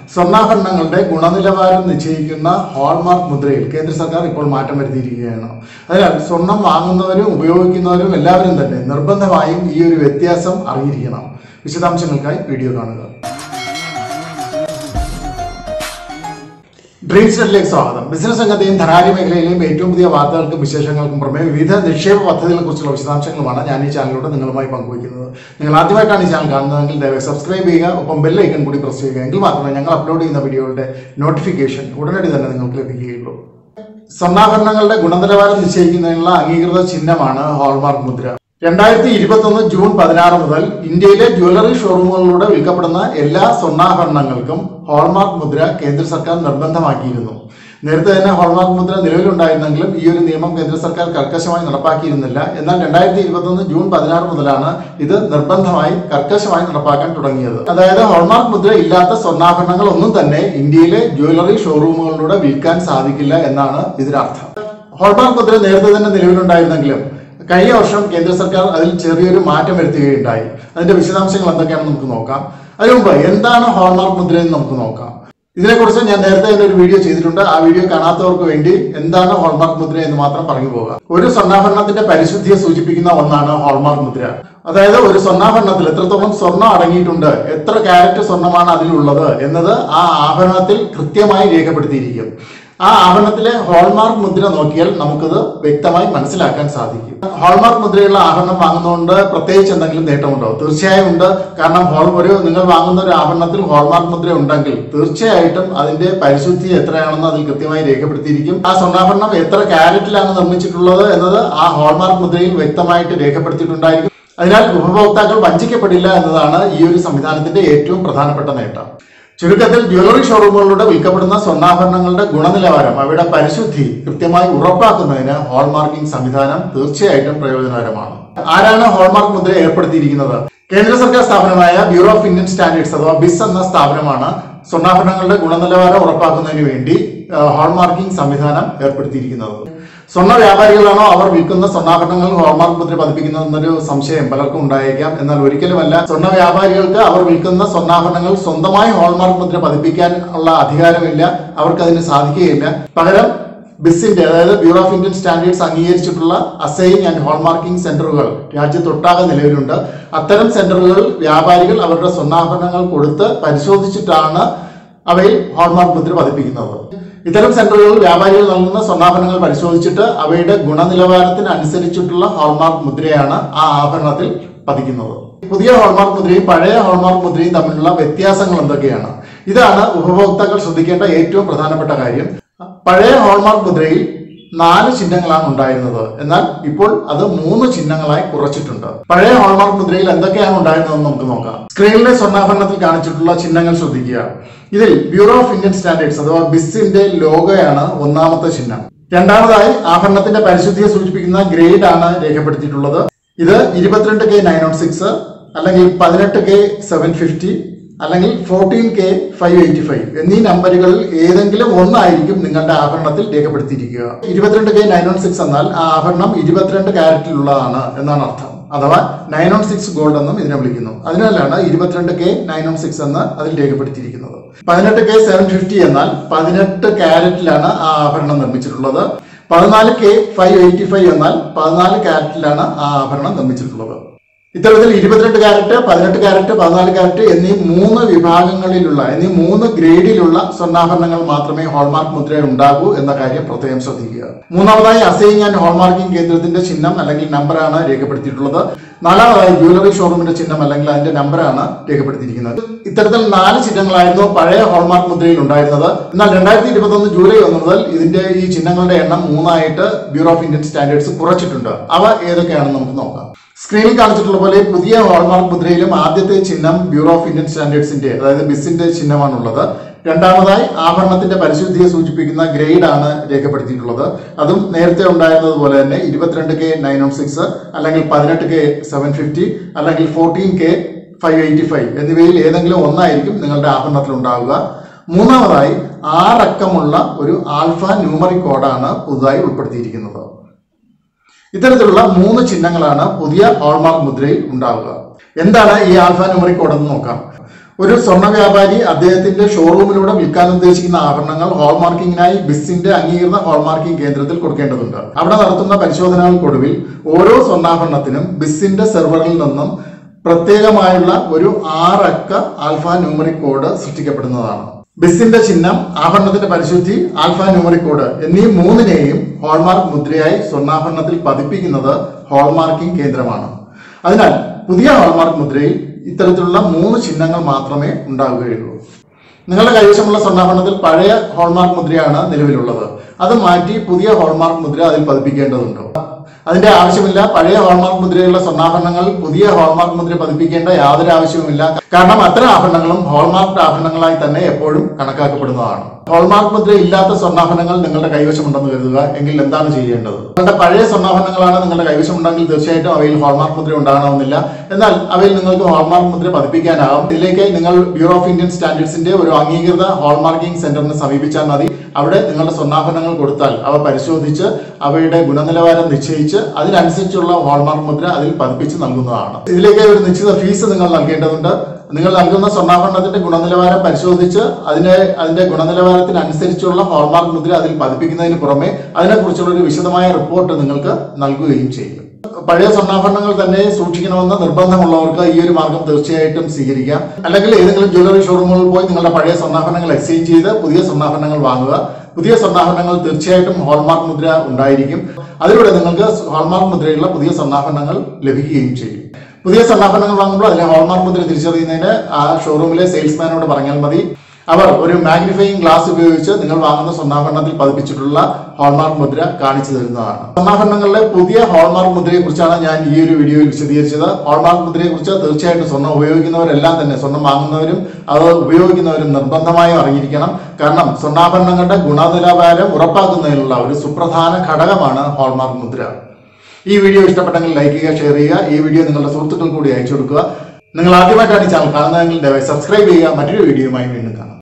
സ്വർണ്ണാഭരണങ്ങളുടെ ഗുണനിലവാരം നിശ്ചയിക്കുന്ന ഹോൾമാർക്ക് മുദ്രയിൽ കേന്ദ്ര സർക്കാർ ഇപ്പോൾ മാറ്റം വരുത്തിയിരിക്കുകയാണ് അതിനാൽ സ്വർണം വാങ്ങുന്നവരും ഉപയോഗിക്കുന്നവരും എല്ലാവരും തന്നെ നിർബന്ധമായും ഈ ഒരു വ്യത്യാസം അറിഞ്ഞിരിക്കണം വിശദാംശങ്ങൾക്കായി വീഡിയോ കാണുക ഡ്രീം സ്റ്റഡിലേക്ക് സ്വാഗതം ബിസിനസ് രംഗത്തെയും ധനാര്യ മേഖലയിലെയും ഏറ്റവും പുതിയ വാർത്തകൾക്കും വിശേഷങ്ങൾക്കും പുറമെ വിവിധ നിക്ഷേപ പദ്ധതികളെ കുറിച്ചുള്ള വിശദാംശങ്ങളുമാണ് ഞാൻ ഈ ചാനലിലൂടെ നിങ്ങളുമായി പങ്കുവയ്ക്കുന്നത് നിങ്ങൾ ആദ്യമായിട്ടാണ് ഈ ചാനൽ കാണുന്നതെങ്കിൽ ദയവായി സബ്സ്ക്രൈബ് ചെയ്യുക ഒപ്പം ബെല്ലൈക്കൺ കൂടി പ്രസ് ചെയ്യുക എങ്കിൽ മാത്രമേ ഞങ്ങൾ അപ്ലോഡ് ചെയ്യുന്ന വീഡിയോകളുടെ നോട്ടിഫിക്കേഷൻ ഉടനടി തന്നെ നിങ്ങൾക്ക് ലഭിക്കുകയുള്ളൂ സ്വർണ്ണാഭരണങ്ങളുടെ ഗുണനിലവാരം നിശ്ചയിക്കുന്നതിനുള്ള അംഗീകൃത ചിഹ്നമാണ് ഹോൾമാർക്ക് മുദ്ര രണ്ടായിരത്തി ഇരുപത്തൊന്ന് ജൂൺ പതിനാറ് മുതൽ ഇന്ത്യയിലെ ജ്വല്ലറി ഷോറൂമുകളിലൂടെ വിൽക്കപ്പെടുന്ന എല്ലാ സ്വർണ്ണാഭരണങ്ങൾക്കും ഹോൾമാർക്ക് മുദ്ര കേന്ദ്ര സർക്കാർ നിർബന്ധമാക്കിയിരുന്നു നേരത്തെ തന്നെ ഹോൾമാർക്ക് മുദ്ര നിലവിലുണ്ടായിരുന്നെങ്കിലും ഈ ഒരു നിയമം കേന്ദ്ര സർക്കാർ കർക്കശമായി നടപ്പാക്കിയിരുന്നില്ല എന്നാൽ രണ്ടായിരത്തി ഇരുപത്തൊന്ന് ജൂൺ പതിനാറ് മുതലാണ് ഇത് നിർബന്ധമായി കർക്കശമായി നടപ്പാക്കാൻ തുടങ്ങിയത് അതായത് ഹോൾമാർക്ക് മുദ്ര ഇല്ലാത്ത സ്വർണ്ണാഭരണങ്ങൾ ഒന്നും തന്നെ ഇന്ത്യയിലെ ജ്വല്ലറി ഷോറൂമുകളിലൂടെ വിൽക്കാൻ സാധിക്കില്ല എന്നാണ് ഇതിനർത്ഥം ഹോൾമാർക്ക് മുദ്ര നേരത്തെ തന്നെ നിലവിലുണ്ടായിരുന്നെങ്കിലും കഴിഞ്ഞ വർഷം കേന്ദ്ര സർക്കാർ അതിൽ ചെറിയൊരു മാറ്റം വരുത്തുകയുണ്ടായി അതിന്റെ വിശദാംശങ്ങൾ എന്തൊക്കെയാണെന്ന് നമുക്ക് നോക്കാം അതിനു മുമ്പ് എന്താണ് ഹോൾമാർക്ക് മുദ്ര എന്ന് നമുക്ക് നോക്കാം ഇതിനെക്കുറിച്ച് ഞാൻ നേരത്തെ തന്നെ ഒരു വീഡിയോ ചെയ്തിട്ടുണ്ട് ആ വീഡിയോ കാണാത്തവർക്ക് വേണ്ടി എന്താണ് ഹോൾമാർക്ക് മുദ്ര എന്ന് മാത്രം പറഞ്ഞു പോകാം ഒരു സ്വർണ്ണാഭരണത്തിന്റെ പരിശുദ്ധിയെ സൂചിപ്പിക്കുന്ന ഒന്നാണ് ഹോൾമാർക്ക് മുദ്ര അതായത് ഒരു സ്വർണ്ണാഭരണത്തിൽ എത്രത്തോളം സ്വർണ്ണം അടങ്ങിയിട്ടുണ്ട് എത്ര ക്യാരറ്റ് സ്വർണ്ണമാണ് അതിലുള്ളത് എന്നത് ആ ആഭരണത്തിൽ കൃത്യമായി രേഖപ്പെടുത്തിയിരിക്കും ആ ആഭരണത്തിലെ ഹോൾമാർക്ക് മുദ്ര നോക്കിയാൽ നമുക്കത് വ്യക്തമായി മനസ്സിലാക്കാൻ സാധിക്കും ഹോൾമാർക്ക് മുദ്രയുള്ള ആഭരണം വാങ്ങുന്നതുകൊണ്ട് പ്രത്യേകിച്ച് എന്തെങ്കിലും നേട്ടമുണ്ടോ തീർച്ചയായും ഉണ്ട് കാരണം ഹോൾ ഒരു നിങ്ങൾ വാങ്ങുന്ന ഒരു ആഭരണത്തിൽ ഹോൾമാർക്ക് മുദ്ര ഉണ്ടെങ്കിൽ തീർച്ചയായിട്ടും അതിന്റെ പരിശുദ്ധി എത്രയാണെന്ന് അതിൽ കൃത്യമായി രേഖപ്പെടുത്തിയിരിക്കും ആ സ്വർണ്ണാഭരണം എത്ര ക്യാരറ്റിലാണ് നിർമ്മിച്ചിട്ടുള്ളത് എന്നത് ആ ഹോൾമാർക്ക് മുദ്രയിൽ വ്യക്തമായിട്ട് രേഖപ്പെടുത്തിയിട്ടുണ്ടായിരിക്കും അതിനാൽ ഉപഭോക്താക്കൾ വഞ്ചിക്കപ്പെടില്ല എന്നതാണ് ഈ ഒരു സംവിധാനത്തിന്റെ ഏറ്റവും പ്രധാനപ്പെട്ട നേട്ടം ചുരുക്കത്തിൽ ജ്വല്ലറി ഷോറൂമുകളിലൂടെ വിൽക്കപ്പെടുന്ന സ്വർണ്ണാഭരണങ്ങളുടെ ഗുണനിലവാരം അവയുടെ പരിശുദ്ധി കൃത്യമായി ഉറപ്പാക്കുന്നതിന് ഹോൾമാർക്കിംഗ് സംവിധാനം തീർച്ചയായിട്ടും പ്രയോജനകരമാണ് ആരാണ് ഹോൾമാർക്ക് മുദ്ര ഏർപ്പെടുത്തിയിരിക്കുന്നത് കേന്ദ്ര സർക്കാർ സ്ഥാപനമായ ബ്യൂറോ ഓഫ് ഇന്ത്യൻ സ്റ്റാൻഡേർഡ്സ് അഥവാ ബിസ് എന്ന സ്ഥാപനമാണ് സ്വർണ്ണാഭരണങ്ങളുടെ ഗുണനിലവാരം ഉറപ്പാക്കുന്നതിന് വേണ്ടി ആ, ഹോൾമാർക്കിംഗ് സംവിധാനം ഏർപ്പെടുത്തിയിരിക്കുന്നത് സ്വർണ്ണ വ്യാപാരികളാണോ അവർ വിൽക്കുന്ന സ്വർണ്ണാഭരണങ്ങൾ ഹോൾമാർക്ക് മുദ്ര പതിപ്പിക്കുന്നതെന്നൊരു സംശയം പലർക്കും ഉണ്ടായേക്കാം എന്നാൽ ഒരിക്കലുമല്ല സ്വർണ്ണ വ്യാപാരികൾക്ക് അവർ വിൽക്കുന്ന സ്വർണ്ണാഭരണങ്ങൾ സ്വന്തമായി ഹോൾമാർക്ക് മുദ്ര പതിപ്പിക്കാൻ ഉള്ള അധികാരമില്ല അവർക്ക് അതിന് സാധിക്കുകയില്ല പകരം ബിസിന്റെ അതായത് ബ്യൂറോ ഓഫ് ഇന്ത്യൻ സ്റ്റാൻഡേർഡ്സ് അംഗീകരിച്ചിട്ടുള്ള അസൈനിങ് ആൻഡ് ഹോൾമാർക്കിംഗ് സെന്ററുകൾ രാജ്യത്തൊട്ടാകെ നിലവിലുണ്ട് അത്തരം സെന്ററുകൾ വ്യാപാരികൾ അവരുടെ സ്വർണ്ണാഭരണങ്ങൾ കൊടുത്ത് പരിശോധിച്ചിട്ടാണ് അവയിൽ ഹോൾമാർക്ക് മുദ്ര പതിപ്പിക്കുന്നത് ഇത്തരം സെന്ററുകൾ വ്യാപാരികൾ നൽകുന്ന സ്വർണ്ണാഭരണങ്ങൾ പരിശോധിച്ചിട്ട് അവയുടെ ഗുണനിലവാരത്തിന് അനുസരിച്ചിട്ടുള്ള ഹോൾമാർക്ക് മുദ്രയാണ് ആ ആഭരണത്തിൽ പതിക്കുന്നത് പുതിയ ഹോൾമാർക്ക് മുദ്രയും പഴയ ഹോൾമാർക്ക് മുദ്രയും തമ്മിലുള്ള വ്യത്യാസങ്ങൾ എന്തൊക്കെയാണ് ഇതാണ് ഉപഭോക്താക്കൾ ശ്രദ്ധിക്കേണ്ട ഏറ്റവും പ്രധാനപ്പെട്ട കാര്യം പഴയ ഹോൾമാർക്ക് മുദ്രയിൽ നാല് ചിഹ്നങ്ങളാണ് ഉണ്ടായിരുന്നത് എന്നാൽ ഇപ്പോൾ അത് മൂന്ന് ചിഹ്നങ്ങളായി കുറച്ചിട്ടുണ്ട് പഴയ ഹോൾമാർക്ക് മുദ്രയിൽ എന്തൊക്കെയാണ് ഉണ്ടായിരുന്നതെന്ന് നമുക്ക് നോക്കാം സ്ക്രീനിലെ സ്വർണ്ണാഭരണത്തിൽ കാണിച്ചിട്ടുള്ള ചിഹ്നങ്ങൾ ശ്രദ്ധിക്കുക ഇതിൽ ബ്യൂറോ ഓഫ് ഇന്ത്യൻ സ്റ്റാൻഡേർഡ്സ് അഥവാ ബിസിന്റെ ലോഗോയാണ് ഒന്നാമത്തെ ചിഹ്നം രണ്ടാമതായി ആഭരണത്തിന്റെ പരിശുദ്ധിയെ സൂചിപ്പിക്കുന്ന ഗ്രേഡ് ആണ് രേഖപ്പെടുത്തിയിട്ടുള്ളത് ഇത് ഇരുപത്തിരണ്ട് കെ നയൻ നോട്ട് സിക്സ് അല്ലെങ്കിൽ പതിനെട്ട് കെ സെവൻ ഫിഫ്റ്റി അല്ലെങ്കിൽ fourteen K five eighty five എന്നീ നമ്പറുകളിൽ ഏതെങ്കിലും ഒന്നായിരിക്കും നിങ്ങളുടെ ആഭരണത്തിൽ രേഖപ്പെടുത്തിയിരിക്കുക ഇരുപത്തിരണ്ട് കെ നയൻ വൺ സിക്സ് എന്നാൽ ആ ആഭരണം ഇരുപത്തിരണ്ട് ക്യാരറ്റിലുള്ളതാണ് എന്നാണ് അർത്ഥം അഥവാ നയൻ വൺ സിക്സ് ഗോൾഡ് എന്നും ഇതിനെ വിളിക്കുന്നു അതിനാലാണ് ഇരുപത്തിരണ്ട് കെ നയൻ വൺ സിക്സ് എന്ന് അതിൽ രേഖപ്പെടുത്തിയിരിക്കുന്നത് പതിനെട്ട് കെ സെവൻ ഫിഫ്റ്റി എന്നാൽ പതിനെട്ട് ക്യാരറ്റിലാണ് ആ ആഭരണം നിർമ്മിച്ചിട്ടുള്ളത് പതിനാല് കെ ഫൈവ് എയ്റ്റി ഫൈവ് എന്നാൽ പതിനാല് ക്യാരറ്റിലാണ് ആ ആഭരണം നിർമ്മിച്ചിട്ടുള്ളത് ഇത്തരത്തിൽ ഇരുപത്തിരണ്ട് ക്യാരറ്റ് പതിനെട്ട് ക്യാരറ്റ് പതിനാല് ക്യാരറ്റ് എന്നീ മൂന്ന് വിഭാഗങ്ങളിലുള്ള എന്നീ മൂന്ന് ഗ്രേഡിലുള്ള സ്വർണ്ണാഭരണങ്ങൾ മാത്രമേ ഹോൾമാർക്ക് മുദ്ര ഉണ്ടാകൂ എന്ന കാര്യം പ്രത്യേകം ശ്രദ്ധിക്കുക മൂന്നാമതായി അസൈങ് ആൻഡ് ഹോൾമാർക്കിംഗ് കേന്ദ്രത്തിന്റെ ചിഹ്നം അല്ലെങ്കിൽ നമ്പറാണ് രേഖപ്പെടുത്തിയിട്ടുള്ളത് നാലാമതായി ജ്വല്ലറി ഷോറൂമിന്റെ ചിഹ്നം അല്ലെങ്കിൽ അതിന്റെ നമ്പറാണ് രേഖപ്പെടുത്തിയിരിക്കുന്നത് ഇത്തരത്തിൽ നാല് ചിഹ്നങ്ങളായിരുന്നു പഴയ ഹോൾമാർക്ക് മുദ്രയിൽ ഉണ്ടായിരുന്നത് എന്നാൽ രണ്ടായിരത്തി ഇരുപത്തൊന്ന് ജൂലൈ ഒന്ന് മുതൽ ഇതിന്റെ ഈ ചിഹ്നങ്ങളുടെ എണ്ണം മൂന്നായിട്ട് ബ്യൂറോ ഓഫ് ഇന്ത്യൻ സ്റ്റാൻഡേർഡ്സ് കുറച്ചിട്ടുണ്ട് അവ ഏതൊക്കെയാണെന്ന് നമുക്ക് നോക്കാം സ്ക്രീനിൽ കാണിച്ചിട്ടുള്ള പോലെ പുതിയ ഹോൾമാർക്ക് മുദ്രയിലും ആദ്യത്തെ ചിഹ്നം ബ്യൂറോ ഓഫ് ഇന്ത്യൻ സ്റ്റാൻഡേർഡ്സിന്റെ അതായത് ബിസിന്റെ ചിഹ്നമാണുള്ളത് രണ്ടാമതായി ആഭരണത്തിന്റെ പരിശുദ്ധിയെ സൂചിപ്പിക്കുന്ന ഗ്രേഡ് ആണ് രേഖപ്പെടുത്തിയിട്ടുള്ളത് അതും നേരത്തെ ഉണ്ടായിരുന്നത് പോലെ തന്നെ ഇരുപത്തിരണ്ട് കെ നയൻ വൺ സിക്സ് അല്ലെങ്കിൽ പതിനെട്ട് കെ സെവൻ ഫിഫ്റ്റി അല്ലെങ്കിൽ fourteen K five eighty five എന്നിവയിൽ ഏതെങ്കിലും ഒന്നായിരിക്കും നിങ്ങളുടെ ആഭരണത്തിൽ ഉണ്ടാവുക മൂന്നാമതായി ആറക്കമുള്ള ഒരു ആൽഫ ന്യൂമറിക് കോഡാണ് പുതുതായി ഉൾപ്പെടുത്തിയിരിക്കുന്നത് ഇത്തരത്തിലുള്ള മൂന്ന് ചിഹ്നങ്ങളാണ് പുതിയ ഹോൾമാർക്ക് മുദ്രയിൽ ഉണ്ടാവുക എന്താണ് ഈ ആൽഫ ന്യൂമറിക് കോഡ് എന്ന് നോക്കാം ഒരു സ്വർണ്ണ വ്യാപാരി അദ്ദേഹത്തിന്റെ ഷോറൂമിലൂടെ വിൽക്കാൻ ഉദ്ദേശിക്കുന്ന ആഭരണങ്ങൾ ഹോൾമാർക്കിങ്ങിനായി ബിസിന്റെ അംഗീകൃത ഹോൾമാർക്കിംഗ് കേന്ദ്രത്തിൽ കൊടുക്കേണ്ടതുണ്ട് അവിടെ നടത്തുന്ന പരിശോധനകൾക്കൊടുവിൽ ഓരോ സ്വർണ്ണാഭരണത്തിനും ബിസിന്റെ സെർവറിൽ നിന്നും പ്രത്യേകമായുള്ള ഒരു ആറക്ക ആൽഫ ന്യൂമറിക് കോഡ് സൃഷ്ടിക്കപ്പെടുന്നതാണ് ബിസിന്റെ ചിഹ്നം ആഭരണത്തിന്റെ പരിശുദ്ധി ആൽഫ ന്യൂമറിക് കോഡ് എന്നീ മൂന്നിനെയും ഹോൾമാർക്ക് മുദ്രയായി സ്വർണ്ണാഭരണത്തിൽ പതിപ്പിക്കുന്നത് ഹോൾമാർക്കിംഗ് കേന്ദ്രമാണ് അതിനാൽ പുതിയ ഹോൾമാർക്ക് മുദ്രയിൽ ഇത്തരത്തിലുള്ള മൂന്ന് ചിഹ്നങ്ങൾ മാത്രമേ ഉണ്ടാവുകയുള്ളൂ നിങ്ങളുടെ കൈവശമുള്ള സ്വർണ്ണാഭരണത്തിൽ പഴയ ഹോൾമാർക്ക് മുദ്രയാണ് നിലവിലുള്ളത് അത് മാറ്റി പുതിയ ഹോൾമാർക്ക് മുദ്ര അതിൽ പതിപ്പിക്കേണ്ടതുണ്ട് അതിന്റെ ആവശ്യമില്ല പഴയ ഹോൾമാർക്ക് മുദ്രയുള്ള സ്വർണ്ണാഭരണങ്ങൾ പുതിയ ഹോൾമാർക്ക് മുദ്ര പതിപ്പിക്കേണ്ട യാതൊരു ആവശ്യവുമില്ല കാരണം അത്തരം ആഭരണങ്ങളും ഹോൾമാർക്ക് ആഭരണങ്ങളായി തന്നെ എപ്പോഴും കണക്കാക്കപ്പെടുന്നതാണ് ഹോൾമാർക്ക് മുദ്ര ഇല്ലാത്ത സ്വർണ്ണാഭരണങ്ങൾ നിങ്ങളുടെ കൈവശമുണ്ടെന്ന് കരുതുക എങ്കിൽ എന്താണ് ചെയ്യേണ്ടത് നിങ്ങളുടെ പഴയ സ്വർണ്ണാഭരണങ്ങളാണ് നിങ്ങളുടെ കൈവശമുണ്ടെങ്കിൽ തീർച്ചയായിട്ടും അവയിൽ ഹോൾമാർക്ക് മുദ്ര ഉണ്ടാകണമെന്നില്ല എന്നാൽ അവയിൽ നിങ്ങൾക്ക് ഹോൾമാർക്ക് മുദ്ര പതിപ്പിക്കാനാകും ഇതിലേക്ക് നിങ്ങൾ ബ്യൂറോ ഓഫ് ഇന്ത്യൻ സ്റ്റാൻഡേർഡ്സിന്റെ ഒരു അംഗീകൃത ഹോൾമാർക്കിംഗ് സെന്ററിനെ സമീപിച്ചാൽ മതി അവിടെ നിങ്ങളുടെ സ്വർണ്ണാഭരണങ്ങൾ കൊടുത്താൽ അവ പരിശോധിച്ച് അവയുടെ ഗുണനിലവാരം നിശ്ചയിച്ച് അതിനനുസരിച്ചുള്ള ഹോൾമാർക്ക് മുദ്ര അതിൽ പതിപ്പിച്ച് നൽകുന്നതാണ് ഇതിലേക്ക് ഒരു നിശ്ചിത ഫീസ് നിങ്ങൾ നൽകേണ്ടതുണ്ട് നിങ്ങൾ നൽകുന്ന സ്വർണ്ണാഭരണത്തിന്റെ ഗുണനിലവാരം പരിശോധിച്ച് അതിനെ അതിന്റെ ഗുണനിലവാരത്തിനനുസരിച്ചുള്ള ഹോൾമാർക്ക് മുദ്ര അതിൽ പതിപ്പിക്കുന്നതിന് പുറമെ അതിനെക്കുറിച്ചുള്ള ഒരു വിശദമായ റിപ്പോർട്ട് നിങ്ങൾക്ക് നൽകുകയും ചെയ്യും പഴയ സ്വർണ്ണാഭരണങ്ങൾ തന്നെ സൂക്ഷിക്കണമെന്ന് നിർബന്ധമുള്ളവർക്ക് ഈ ഒരു മാർഗം തീർച്ചയായിട്ടും സ്വീകരിക്കാം അല്ലെങ്കിൽ ഏതെങ്കിലും ജ്വല്ലറി ഷോറൂമുകളിൽ പോയി നിങ്ങളുടെ പഴയ സ്വർണ്ണാഭരണങ്ങൾ എക്സ്ചേഞ്ച് ചെയ്ത് പുതിയ സ്വർണ്ണാഭരണങ്ങൾ വാങ്ങുക പുതിയ സ്വർണ്ണാഭരണങ്ങൾ തീർച്ചയായിട്ടും ഹോൾമാർക്ക് മുദ്ര ഉണ്ടായിരിക്കും അതിലൂടെ നിങ്ങൾക്ക് ഹോൾമാർക്ക് മുദ്രയുള്ള പുതിയ സ്വർണ്ണാഭരണങ്ങൾ ലഭിക്കുകയും ചെയ്യും പുതിയ സ്വർണ്ണാഭരണങ്ങൾ വാങ്ങുമ്പോൾ അതിലെ ഹോൾമാർക്ക് മുദ്ര തിരിച്ചറിയുന്നതിന് ആ ഷോറൂമിലെ സെയിൽസ്മാനോട് പറഞ്ഞാൽ മതി അവർ ഒരു മാഗ്നിഫൈയിങ് ഗ്ലാസ് ഉപയോഗിച്ച് നിങ്ങൾ വാങ്ങുന്ന സ്വർണ്ണാഭരണത്തിൽ പതിപ്പിച്ചിട്ടുള്ള ഹോൾമാർക്ക് മുദ്ര കാണിച്ചു തരുന്നതാണ് സ്വർണ്ണാഭരണങ്ങളിലെ പുതിയ ഹോൾമാർക്ക് മുദ്രയെ കുറിച്ചാണ് ഞാൻ ഈ ഒരു വീഡിയോയിൽ വിശദീകരിച്ചത് ഹോൾമാർക്ക് മുദ്രയെ കുറിച്ച് തീർച്ചയായിട്ടും സ്വർണ്ണം ഉപയോഗിക്കുന്നവരെല്ലാം തന്നെ സ്വർണ്ണം വാങ്ങുന്നവരും അത് ഉപയോഗിക്കുന്നവരും നിർബന്ധമായും അറിഞ്ഞിരിക്കണം കാരണം സ്വർണ്ണാഭരണങ്ങളുടെ ഗുണനിലവാരം ഉറപ്പാക്കുന്നതിനുള്ള ഒരു സുപ്രധാന ഘടകമാണ് ഹോൾമാർക്ക് മുദ്ര ഈ വീഡിയോ ഇഷ്ടപ്പെട്ടെങ്കിൽ ലൈക്ക് ചെയ്യുക ഷെയർ ചെയ്യുക ഈ വീഡിയോ നിങ്ങളുടെ സുഹൃത്തുക്കൾ കൂടി അയച്ചു കൊടുക്കുക നിങ്ങൾ ആദ്യമായിട്ടാണ് ഈ ചാനൽ കാണുന്നതെങ്കിൽ ദയവായി സബ്സ്ക്രൈബ് ചെയ്യുക മറ്റൊരു വീഡിയോയുമായി വീണ്ടും കാണാം